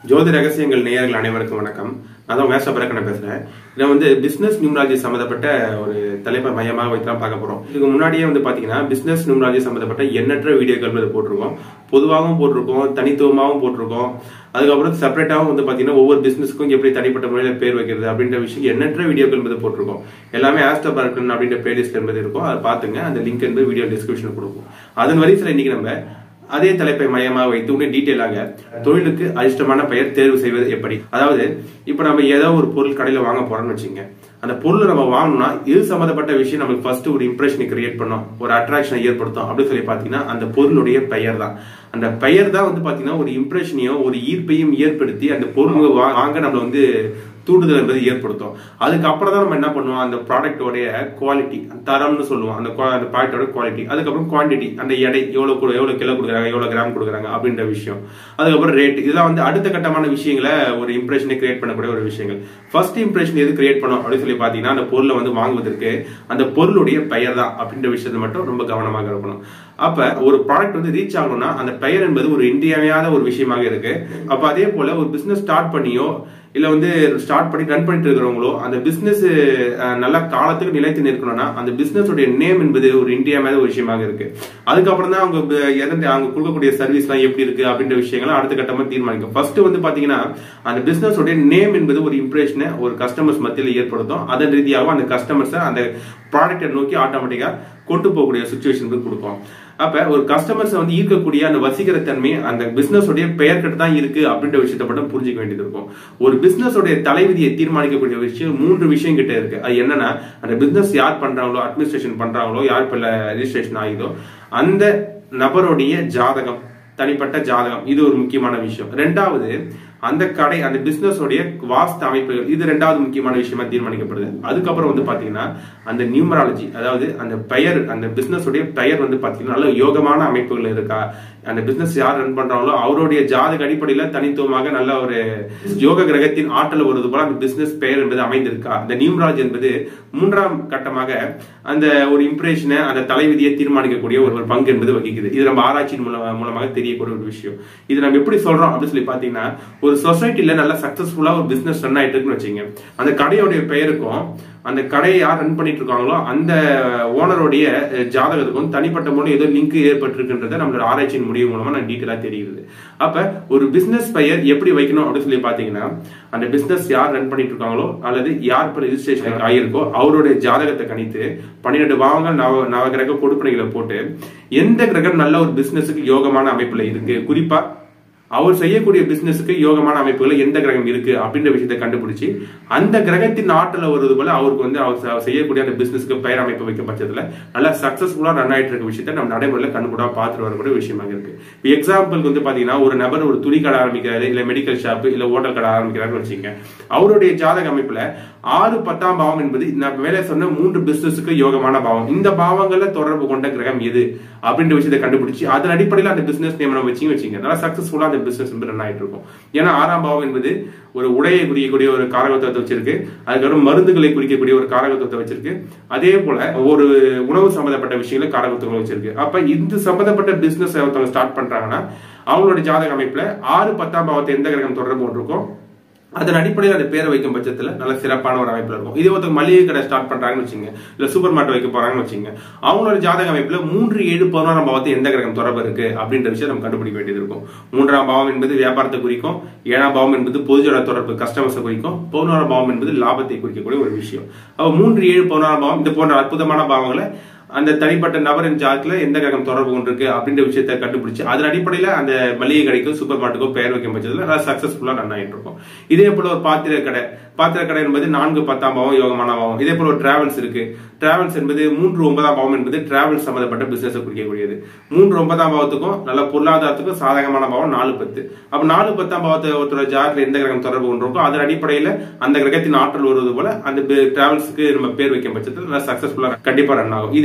ஜோதி ரகசியங்கள் நேயர்கள் அனைவருக்கும் வணக்கம் நான் தான் மேஷ பிரக்கனை பேசுறேன் இதை வந்து பிசினஸ் நியூமராலஜி சம்பந்தப்பட்ட ஒரு தலைப்பை மையமாக வைத்து தான் பார்க்க போறோம் இதுக்கு முன்னாடியே வந்து பாத்தீங்கன்னா பிசினஸ் நியூமராலஜி சம்பந்தப்பட்ட எண்ணற்ற வீடியோக்கள் வந்து போட்டிருக்கோம் பொதுவாகவும் போட்டிருக்கோம் தனித்துவமாகவும் போட்டிருக்கோம் அதுக்கப்புறம் செப்பரேட்டாகவும் வந்து பாத்தீங்கன்னா ஒவ்வொரு பிசினஸ்க்கும் எப்படி தனிப்பட்ட முறையில் பேர் வைக்கிறது அப்படின்ற விஷயம் எண்ணற்ற வீடியோக்கள் வந்து போட்டிருக்கோம் எல்லாமே ஆஸ்டோ பார்க்கன் அப்படின்ற பிளேலிஸ்ட் என்பது இருக்கும் அதை பார்த்துங்க அந்த லிங்க் என்பது வீடியோ டிஸ்கிரிப்ஷன் கொடுக்கும் அதன் வரிசையில் இன்னைக்கு நம்ம அதே தலைப்பை மையமாக வைத்து இன்னும் டீட்டெயிலாக தொழிலுக்கு அதிர்ஷ்டமான பெயர் தேர்வு செய்வது எப்படி அதாவது இப்ப நம்ம ஏதோ ஒரு பொருள் கடையில வாங்க போறோம்னு வச்சுங்க அந்த பொருளை நம்ம வாங்கணும்னா இது சம்பந்தப்பட்ட விஷயம் நமக்கு ஃபர்ஸ்ட் ஒரு இம்ப்ரெஷனை கிரியேட் பண்ணும் ஒரு அட்ராக்ஷனை ஏற்படுத்தும் அப்படின்னு சொல்லி பாத்தீங்கன்னா அந்த பொருளுடைய பெயர் தான் அந்த பெயர் தான் வந்து பாத்தீங்கன்னா ஒரு இம்ப்ரெஷனையும் ஒரு ஈர்ப்பையும் ஏற்படுத்தி அந்த பொருள் வா- வாங்க நம்மள வந்து தூண்டுதல் என்பது ஏற்படுத்தும் அதுக்கப்புறம் தான் நம்ம என்ன பண்ணுவோம் அந்த ப்ராடக்டோடைய குவாலிட்டி தரம்னு சொல்லுவோம் அந்த qua- அந்த ப்ராடக்டோட குவாலிட்டி அதுக்கப்புறம் குவான்டிட்டி அந்த எடை எவ்வளவு கொடு- எவ்வளவு கிலோ கொடுக்குறாங்க எவ்வளவு கிராம் கொடுக்குறாங்க அப்படின்ற விஷயம் அதுக்கப்புறம் ரேட் இதெல்லாம் வந்து அடுத்த கட்டமான விஷயங்களை ஒரு இம்ப்ரெஷனை கிரியேட் பண்ணக்கூடிய ஒரு விஷயங்கள் ஃபர்ஸ்ட் இம்ப்ரெஷன் எது கிரியேட் பண்ணும் அப்படின்னு சொல்லி பாத்தீங்கன்னா அந்த பொருளை வந்து வாங்குவதற்கு அந்த பொருளுடைய பெயர் தான் அப்படின்ற விஷயத்தை மட்டும் ரொம்ப கவனமாக இருக்கணும் அப்ப ஒரு ப்ராடக்ட் வந்து ரீச் ஆகணும்னா அந்த பெயர் என்பது ஒரு இன்றியமையாத ஒரு விஷயமாக இருக்கு அப்ப அதே போல ஒரு பிசினஸ் ஸ்டார்ட் பண்ணியோ இல்ல வந்து ஸ்டார்ட் பண்ணி ரன் பண்ணிட்டு இருக்கிறவங்களோ அந்த பிசினஸ் நல்ல காலத்துக்கு நிலைத்து நிற்கணும்னா அந்த பிசினஸ் உடைய நேம் என்பது ஒரு இன்றியமையாத ஒரு விஷயமாக இருக்கு அதுக்கப்புறம் தான் அவங்க ப- எதன் அவங்க கொடுக்கக்கூடிய சர்வீஸ் எல்லாம் எப்படி இருக்கு அப்படின்ற விஷயங்களை அடுத்த கட்டமா தீர்மானிக்கும் ஃபர்ஸ்ட் வந்து பாத்தீங்கன்னா அந்த பிசினஸ் உடைய நேம் என்பது ஒரு இம்ப்ரெஷனை ஒரு கஸ்டமர்ஸ் மத்தியில் ஏற்படுத்தும் அதன் ரீதியாக அந்த கஸ்டமர்ஸை அந்த ப்ராடக்டை நோக்கி ஆட்டோமேட்டிக்கா கொண்டு போகக்கூடிய சுச்சுவேஷன் கொடுக்கும் அப்ப ஒரு கஸ்டமர்ஸ் வந்து ஈர்க்கக்கூடிய அந்த வசீகர தன்மை அந்த பிசினஸ் உடைய பெயர் கிட்ட தான் இருக்கு அப்படின்ற விஷயத்தை மட்டும் புரிஞ்சுக்க வேண்டியது இருக்கும் ஒரு பிசினஸ் உடைய தலைவிதியை தீர்மானிக்கக்கூடிய விஷயம் மூன்று விஷயம் கிட்ட இருக்கு அது என்னன்னா அந்த பிசினஸ் யார் பண்றாங்களோ அட்மினிஸ்ட்ரேஷன் பண்றாங்களோ யார் இப்ப ரெஜிஸ்ட்ரேஷன் ஆகுதோ அந்த நபருடைய ஜாதகம் தனிப்பட்ட ஜாதகம் இது ஒரு முக்கியமான விஷயம் ரெண்டாவது அந்த கடை அந்த பிசினஸ் உடைய வாஸ்து அமைப்புகள் இது ரெண்டாவது முக்கியமான விஷயமா தீர்மானிக்கப்படுது அதுக்கப்புறம் வந்து பாத்தீங்கன்னா அந்த நியூமராலஜி அதாவது அந்த பெயர் அந்த பிசினஸ் உடைய பெயர் வந்து பாத்தீங்கன்னா நல்ல யோகமான அமைப்புகள் இருக்கா அந்த பிசினஸ் யார் ரன் பண்றாங்களோ அவருடைய ஜாதக அடிப்படையில தனித்துவமாக நல்ல ஒரு யோக கிரகத்தின் ஆற்றல் வருவது போல அந்த பிசினஸ் பெயர் என்பது அமைந்திருக்கா அந்த நியூமராலஜி என்பது மூன்றாம் கட்டமாக அந்த ஒரு இம்ப்ரெஷனை அந்த தலைவிதியை தீர்மானிக்கக்கூடிய ஒரு ஒரு பங்கு என்பது வகிக்குது இது நம்ம ஆராய்ச்சியின் மூலமா மூலமாக தெரியக்கூடிய ஒரு விஷயம் இது நம்ம எப்படி சொல்றோம் அப்படின்னு சொல்லி பாத்தீங்கன்னா ஒரு சொசைட்டில நல்லா சக்சஸ்ஃபுல்லா ஒரு பிசினஸ் ரன் ஆயிட்டு இருக்குன்னு வச்சுங்க அந்த கடையோடைய பெயருக்கும் அந்த கடையை யார் ரன் பண்ணிட்டு இருக்காங்களோ அந்த ஓனருடைய ஜாதகத்துக்கும் தனிப்பட்ட முறையில் ஏதோ லிங்க் ஏற்பட்டிருக்குன்றத நம்மளோட ஆராய்ச்சியின் முடிவு மூலமா நான் டீட்டெயிலா தெரியுது அப்ப ஒரு பிசினஸ் பெயர் எப்படி வைக்கணும் அப்படின்னு சொல்லி பாத்தீங்கன்னா அந்த பிசினஸ் யார் ரன் பண்ணிட்டு இருக்காங்களோ அல்லது யார் இப்ப ரெஜிஸ்ட்ரேஷன் ஆகியிருக்கோ அவருடைய ஜாதகத்தை கணித்து பன்னிரெண்டு பாவங்கள் நவ நவகிரக கொடுப்பனைகளை போட்டு எந்த கிரகம் நல்ல ஒரு பிசினஸுக்கு யோகமான அமைப்புல இருக்கு குறிப்பா அவர் செய்யக்கூடிய பிசினஸுக்கு யோகமான அமைப்புகள் எந்த கிரகம் இருக்கு அப்படின்ற விஷயத்தை கண்டுபிடிச்சு அந்த கிரகத்தின் ஆற்றல வருவது போல அவருக்கு வந்து அவர் செ- செய்யக்கூடிய அந்த பிசினஸ்க்கு பெயர் அமைப்பு வைக்க பட்சத்துல நல்லா சக்சஸ்ஃபுல்லா ரன் ஆயிட்டு இருக்க விஷயத்தை நம்ம நடைமுறையில கண்கூடா பார்த்துட்டு வரக்கூடிய விஷயமாக இருக்கு இப்போ எக்ஸாம்பிளுக்கு வந்து பாத்தீங்கன்னா ஒரு நபர் ஒரு துணி கடை ஆரம்பிக்கிறாரு இல்ல மெடிக்கல் ஷாப் இல்ல ஹோட்டல் கடை ஆரம்பிக்கிறாருன்னு வச்சுங்க அவருடைய ஜாதக அமைப்புல ஆறு பத்தாம் பாவம் என்பது நான் மேலே சொன்ன மூன்று பிசினஸுக்கு யோகமான பாவம் இந்த பாவங்கள்ல தொடர்பு கொண்ட கிரகம் எது அப்படின்ற விஷயத்தை கண்டுபிடிச்சு அதன் அடிப்படையில் அந்த பிசினஸ் நியமனம் வச்சு வச்சுங்க நல்லா சக்சஸ்ஃபுல்லா அந்த பிசினஸ் ரன் ஆயிட்டு இருக்கும் ஏன்னா ஆறாம் பாவம் என்பது ஒரு உடையை குறிக்கக்கூடிய ஒரு காரகத்துவத்தை வச்சிருக்கு அதுக்கப்புறம் மருந்துகளை குறிக்கக்கூடிய ஒரு காரகத்துவத்தை வச்சிருக்கு அதே போல ஒரு உணவு சம்பந்தப்பட்ட விஷயங்களை காரகத்துவம் வச்சிருக்கு அப்ப இந்த சம்பந்தப்பட்ட பிசினஸ் ஒருத்தவங்க ஸ்டார்ட் பண்றாங்கன்னா அவங்களோட ஜாதக அமைப்புல ஆறு பத்தாம் பாவத்தை எந்த கிரகம் தொடர்பு கொண்டிருக்கோம் அதன் அடிப்படையில் அந்த பேரை வைக்கும் பட்சத்துல நல்ல சிறப்பான ஒரு அமைப்புல இருக்கும் இதே ஒருத்தர் மளிகை கடை ஸ்டார்ட் பண்றாங்கன்னு வச்சுங்க இல்ல சூப்பர் மார்க்கெட் வைக்க போறாங்கன்னு வச்சுங்க அவங்களோட ஜாதக அமைப்புல மூன்று ஏழு பதினோராம் பாவத்தை எந்த கிரகம் தொடர்பு இருக்கு அப்படின்ற விஷயம் நம்ம கண்டுபிடிக்க வேண்டியது இருக்கும் மூன்றாம் பாவம் என்பது வியாபாரத்தை குறிக்கும் ஏழாம் பாவம் என்பது பொதுஜன தொடர்பு கஸ்டமர்ஸை குறிக்கும் பதினோராம் பாவம் என்பது லாபத்தை குறிக்கக்கூடிய ஒரு விஷயம் அப்ப மூன்று ஏழு பதினோராம் பாவம் இது போன்ற அற்புதமான பாவங்களை அந்த தனிப்பட்ட நபரின் ஜாதத்துல எந்த கிரகம் தொடர்பு கொண்டிருக்கு அப்படின்ற விஷயத்தை கண்டுபிடிச்சு அதன் அடிப்படையில அந்த மளிகை கடைக்கோ சூப்பர் மார்க்கெட்டுக்கோ பெயர் வைக்கும் பட்சத்துல நல்லா சக்சஸ்ஃபுல்லா ரன் ஆயிட்டு இருக்கும் இதே போல ஒரு பாத்திர கடை பாத்திர கடை என்பது நான்கு பத்தாம் பாவம் யோகமான பாவம் இதே போல ஒரு டிராவல்ஸ் இருக்கு டிராவல்ஸ் என்பது மூன்று ஒன்பதாம் பாவம் என்பது டிராவல்ஸ் சம்பந்தப்பட்ட பிசினஸ் குறிக்கக்கூடியது மூன்று ஒன்பதாம் பாவத்துக்கும் நல்ல பொருளாதாரத்துக்கும் சாதகமான பாவம் நாலு பத்து அப்ப நாலு பத்தாம் பாவத்தை ஒருத்தரோட ஜாதகத்துல எந்த கிரகம் தொடர்பு கொண்டிருக்கோ அதன் அடிப்படையில அந்த கிரகத்தின் ஆற்றல் வருவது போல அந்த டிராவல்ஸ்க்கு நம்ம பேர் வைக்கும் பட்சத்தில் நல்லா சக்சஸ்ஃபுல்லா கண்டிப்பா ரன் ஆகும் இது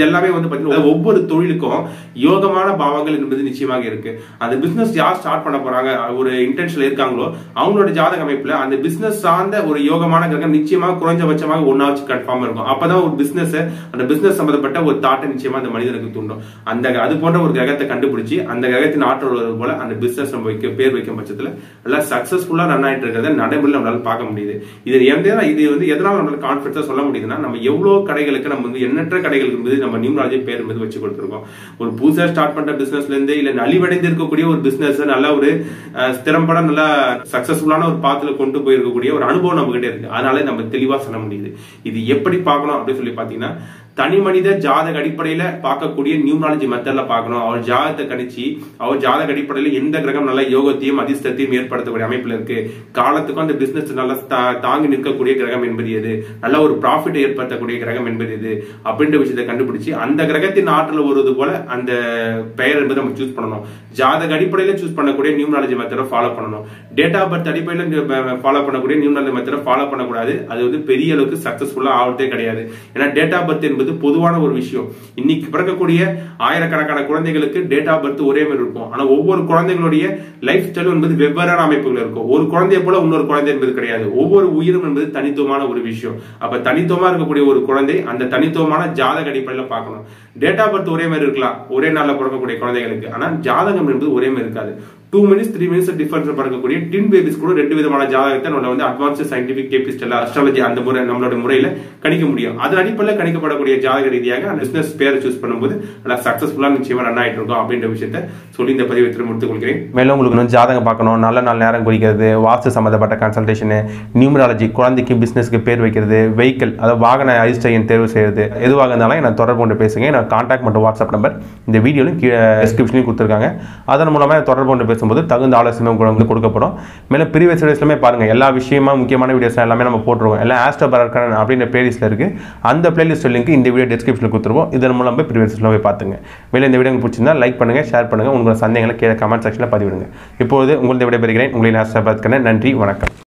எல்லாமே வந்து பாத்தீங்கன்னா ஒவ்வொரு தொழிலுக்கும் யோகமான பாவங்கள் என்பது நிச்சயமாக இருக்கு அந்த பிசினஸ் யார் ஸ்டார்ட் பண்ண போறாங்க ஒரு இன்டென்ஷன்ல இருக்காங்களோ அவங்களோட ஜாதக அமைப்புல அந்த பிசினஸ் சார்ந்த ஒரு யோகமான கிரகம் நிச்சயமாக குறைஞ்சபட்சமாக ஒன்னாச்சு கன்ஃபார்ம் இருக்கும் அப்பதான் ஒரு பிசினஸ் அந்த பிசினஸ் சம்பந்தப்பட்ட ஒரு தாட்டை நிச்சயமா அந்த மனிதனுக்கு தூண்டும் அந்த அது போன்ற ஒரு கிரகத்தை கண்டுபிடிச்சு அந்த கிரகத்தின் ஆற்றல் வருவது போல அந்த பிசினஸ் நம்ம வைக்க பேர் வைக்கும் பட்சத்துல நல்லா சக்சஸ்ஃபுல்லா ரன் ஆயிட்டு இருக்கிறத நடைமுறையில் நம்மளால பார்க்க முடியுது இது எந்த இது வந்து எதனால நம்மளால கான்பிடன்ஸா சொல்ல முடியுதுன்னா நம்ம எவ்வளவு கடைகளுக்கு நம்ம வந்து எண்ணற்ற கடைகளுக்கு என்பது நம்ம நியூமராலஜி பேர் என்பது வச்சு கொடுத்துருக்கோம் ஒரு புதுசா ஸ்டார்ட் பண்ற பிசினஸ்ல இருந்து இல்ல நலிவடைந்து இருக்கக்கூடிய ஒரு பிசினஸ் நல்ல ஒரு அஹ், திறம்பட நல்லா சக்சஸ்ஃபுல்லான ஒரு பாத்துல கொண்டு போயிருக்கக்கூடிய ஒரு அனுபவம் நம்ம கிட்ட இருக்கு அதனால நம்ம தெளிவா சொல்ல முடியுது இது எப்படி பார்க்கணும் அப்படின்னு சொல்லி பாத்தீங்கன்னா தனி மனித ஜாதக அடிப்படையில பார்க்கக்கூடிய நியூமராலஜி மெத்தட்ல பார்க்கணும் அவர் ஜாதகத்தை கணிச்சு அவர் ஜாதக அடிப்படையில எந்த கிரகம் நல்ல யோகத்தையும் அதிர்ஷ்டத்தையும் ஏற்படுத்தக்கூடிய அமைப்புல இருக்கு காலத்துக்கும் அந்த பிசினஸ் நல்லா தா- தாங்கி நிற்கக்கூடிய கிரகம் என்பது எது நல்ல ஒரு ப்ராஃபிட் ஏற்படுத்தக்கூடிய கிரகம் என்பது எது அப்படின்ற விஷயத்தை கண்டுபிடிச்சு அந்த கிரகத்தின் ஆற்றல் வருவது போல அந்த பெயர் என்பதை நம்ம சூஸ் பண்ணணும் ஜாதக அடிப்படையில சூஸ் பண்ணக்கூடிய நியூமராலஜி மெத்தடை ஃபாலோ பண்ணணும் டேட் ஆஃப் பர்த் அடிப்படையில ஃபாலோ பண்ணக்கூடிய நியூமராலஜி மெத்தடை ஃபாலோ பண்ணக்கூடாது அது வந்து பெரிய அளவுக்கு சக்சஸ்ஃபுல்லா ஆகிறதே கிடையாது ஏன்னா டேட் ஆஃப் பர்த் என்பது பொதுவான ஒரு விஷயம் இன்னைக்கு பிறக்கக்கூடிய ஆயிரக்கணக்கான குழந்தைகளுக்கு டேட் ஆஃப் பர்த் ஒரே மாதிரி இருக்கும் ஆனா ஒவ்வொரு குழந்தைகளுடைய லைஃப் ஸ்டைல் என்பது வெவ்வேறான அமைப்புகள் இருக்கும் ஒரு குழந்தைய போல இன்னொரு குழந்தை என்பது கிடையாது ஒவ்வொரு உயிரும் என்பது தனித்துவமான ஒரு விஷயம் அப்ப தனித்துவமா இருக்கக்கூடிய ஒரு குழந்தை அந்த தனித்துவமான ஜாதக அடிப்படையில பார்க்கணும் டேட் ஆஃப் பர்த் ஒரே மாதிரி இருக்கலாம் ஒரே நாள்ல பிறக்கக்கூடிய குழந்தைகளுக்கு ஆனா ஜாதகம் என்பது ஒரே மாதிரி இருக்காது two minutes three minutes difference பிறக்கக்கூடிய டின் பேபிஸ் கூட ரெண்டு விதமான ஜாதகத்தை நம்ம வந்து அட்வான்ஸ் சயின்டிபிக் கேபிஸ்டல் அஸ்ட்ராலஜி அந்த முறை நம்மளோட முறையில கணிக்க முடியும் அதன் அடிப்படையில் கணிக்கப்படக்கூடிய ஜாதக ரீதியாக அந்த பிசினஸ் பேரை சூஸ் பண்ணும்போது நல்லா சக்சஸ்ஃபுல்லா நிச்சயமா ரன் ஆயிட்டு இருக்கும் அப்படின்ற விஷயத்த சொல்லி இந்த பதிவை திரும்ப முடித்துக் கொள்கிறேன் மேலும் உங்களுக்கு வந்து ஜாதகம் பார்க்கணும் நல்ல நாள் நேரம் குறிக்கிறது வாஸ்து சம்மந்தப்பட்ட கன்சல்டேஷனு நியூமராலஜி குழந்தைக்கு பிஸ்னஸ்க்கு பேர் வைக்கிறது வெஹிக்கிள் அதாவது வாகன அதிர்ஷ்டம் தேர்வு செய்யறது எதுவாக இருந்தாலும் நான் தொடர்பு கொண்டு பேசுங்க நான் கான்டாக்ட் மற்றும் வாட்ஸ்அப் நம்பர் இந்த வீடியோலையும் கீழே டிஸ்கிரிப்ஷனையும் கொடுத்துருக்காங்க அதன் மூலமாக தொடர்பு கொண்டு பேசும்போது தகுந்த ஆலோசனை உங்களுக்கு கொடுக்கப்படும் மேலும் ப்ரீவியஸ் வீடியோஸ்லுமே பாருங்கள் எல்லா விஷயமா முக்கியமான வீடியோஸ் எல்லாமே நம்ம போட்டுருவோம் எல்லாம் ஆஸ்ட்ரோ பரக்கன் அப்படின்ற பிளேலிஸ்ட்டில் இருக்குது அந்த பிளேலிஸ்ட் லிங்க் இந்த வீடியோ டிஸ்கிரிப்ஷனில் கொடுத்துருவோம் இதன் மூலம் போய் ப்ரீவியஸ் போய் பார்த்துங்க மேலும் இந்த வீடியோ உங்களுக்கு பிடிச்சிருந்தா லைக் பண்ணுங்கள் ஷேர் பண்ணுங்கள் உங்களோட சந்தேகங்களை கீழே கமெண்ட் செக்ஷனில் பதிவிடுங்க இப்போது உங்களது விடைபெறுகிறேன் உங்களை ஆஸ்ட்ரோ பரக்கன் நன்றி வணக்கம்